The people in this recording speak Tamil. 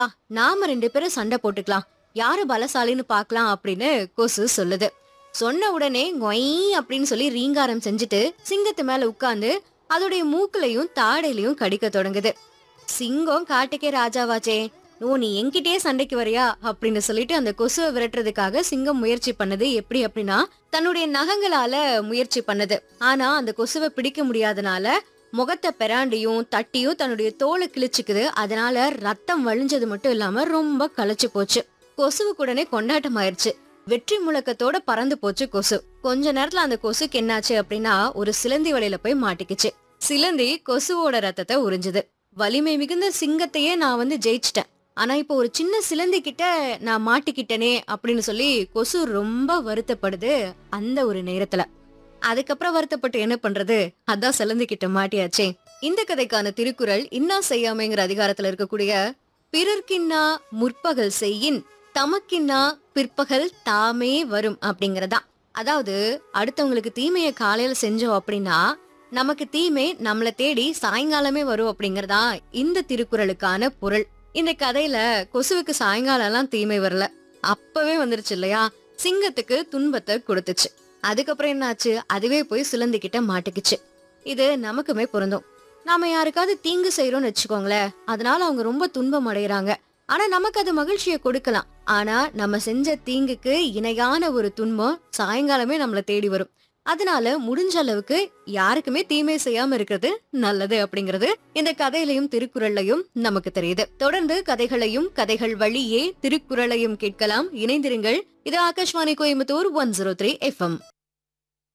"ஆ, நாம ரெண்டு பேரும் சண்டை போட்டுக்கலாம் யாரு பலசாலின்னு பார்க்கலாம் அப்படின்னு கொசு சொல்லுது சொன்ன உடனே கொய் அப்படின்னு சொல்லி ரீங்காரம் செஞ்சுட்டு சிங்கத்து மேல உட்கார்ந்து அதோடைய மூக்குலையும் தாடையிலையும் கடிக்க தொடங்குது சிங்கம் காட்டுக்கே ராஜாவாச்சே ஓ நீ என்கிட்டயே சண்டைக்கு வரியா அப்படின்னு சொல்லிட்டு அந்த கொசுவை விரட்டுறதுக்காக சிங்கம் முயற்சி பண்ணது எப்படி அப்படின்னா தன்னுடைய நகங்களால முயற்சி பண்ணது ஆனா அந்த கொசுவை பிடிக்க முடியாதனால முகத்தை பெராண்டியும் தட்டியும் தன்னுடைய தோலை கிழிச்சுக்குது அதனால ரத்தம் வழிஞ்சது மட்டும் இல்லாம ரொம்ப களைச்சு போச்சு கொசுவுக்கு உடனே கொண்டாட்டம் ஆயிருச்சு வெற்றி முழக்கத்தோட பறந்து போச்சு கொசு கொஞ்ச நேரத்துல அந்த கொசுக்கு என்னாச்சு அப்படின்னா ஒரு சிலந்தி வலையில போய் மாட்டிக்கிச்சு சிலந்தி கொசுவோட ரத்தத்தை உறிஞ்சுது வலிமை மிகுந்த சிங்கத்தையே நான் வந்து ஜெயிச்சிட்டேன் ஆனா இப்போ ஒரு சின்ன சிலந்தி கிட்ட நான் மாட்டிக்கிட்டனே அப்படின்னு சொல்லி கொசு ரொம்ப வருத்தப்படுது அந்த ஒரு நேரத்துல அதுக்கப்புறம் வருத்தப்பட்டு என்ன பண்றது அதான் சிலந்தி கிட்ட மாட்டியாச்சே இந்த கதைக்கான திருக்குறள் இன்னா செய்யாமைங்கிற அதிகாரத்துல இருக்கக்கூடிய பிறர்க்கின்னா முற்பகல் செய்யின் தமக்கின்னா பிற்பகல் தாமே வரும் அப்படிங்கறதா அதாவது அடுத்தவங்களுக்கு தீமைய காலையில செஞ்சோம் அப்படின்னா நமக்கு தீமை நம்மள தேடி சாயங்காலமே வரும் அப்படிங்கறதா இந்த திருக்குறளுக்கான பொருள் இந்த கதையில கொசுவுக்கு சாயங்காலம் எல்லாம் தீமை வரல அப்பவே வந்துருச்சு இல்லையா சிங்கத்துக்கு துன்பத்தை கொடுத்துச்சு அதுக்கப்புறம் என்னாச்சு அதுவே போய் சிலந்திக்கிட்ட மாட்டிக்கிச்சு இது நமக்குமே பொருந்தும் நாம யாருக்காவது தீங்கு செய்யறோம்னு வச்சுக்கோங்களேன் அதனால அவங்க ரொம்ப துன்பம் அடையறாங்க ஆனா நமக்கு அது மகிழ்ச்சியை கொடுக்கலாம் ஆனா நம்ம செஞ்ச தீங்குக்கு இணையான ஒரு துன்பம் சாயங்காலமே நம்மள தேடி வரும் அதனால முடிஞ்ச அளவுக்கு யாருக்குமே தீமை செய்யாம இருக்கிறது நல்லது அப்படிங்கிறது இந்த கதையிலையும் திருக்குறள்லையும் நமக்கு தெரியுது தொடர்ந்து கதைகளையும் கதைகள் வழியே திருக்குறளையும் கேட்கலாம் இணைந்திருங்கள் இது Akashvani Coimbatore one zero three FM